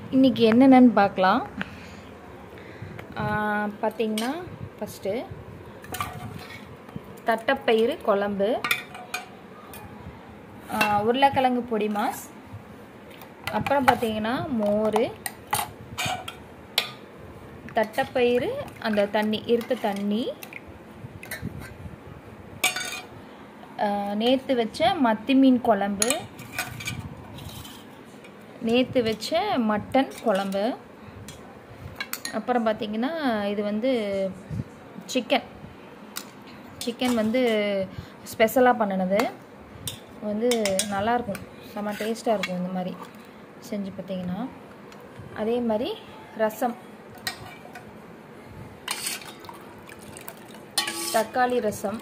இன்றைக்கி என்னென்னு பார்க்கலாம் பார்த்திங்கன்னா ஃபஸ்ட்டு தட்டைப்பயிறு குழம்பு ஆ, உருளைக்கிழங்கு பொடி மாஸ் அப்புறம் பார்த்தீங்கன்னா மோர் தட்டைப்பயிறு அந்த தண்ணி இருத்த தண்ணி நேற்று வச்ச மத்தி மீன் குழம்பு நேற்று வச்ச மட்டன் குழம்பு அப்புறம் பார்த்திங்கன்னா இது வந்து சிக்கன் சிக்கன் வந்து ஸ்பெஷலாக பண்ணினது வந்து நல்லாயிருக்கும் செம்ம டேஸ்ட்டாக இருக்கும் இந்த மாதிரி செஞ்சு பார்த்தீங்கன்னா அதே மாதிரி ரசம் தக்காளி ரசம்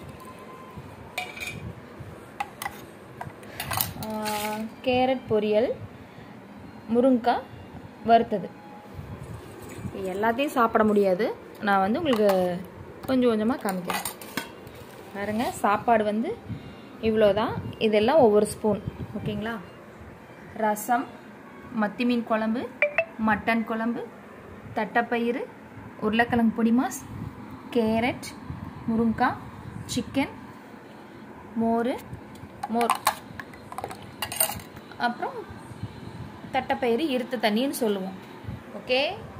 கேரட் பொரியல் முருங்கைக்காய் வறுத்தது இது எல்லாத்தையும் சாப்பிட முடியாது நான் வந்து உங்களுக்கு கொஞ்சம் கொஞ்சமாக காமிக்கிறேன் பாருங்க சாப்பாடு வந்து இவ்வளோ தான் இதெல்லாம் ஒவ்வொரு ஸ்பூன் ஓகேங்களா ரசம் மத்தி மீன் குழம்பு மட்டன் குழம்பு தட்டைப்பயிறு உருளைக்கிழங்கு பொடி மாஸ் கேரட் முருங்கைக்காய் சிக்கன் மோர் மோர் அப்புறம் தட்டைப்பயிறு இருத்த தண்ணின்னு சொல்லுவோம் ஓகே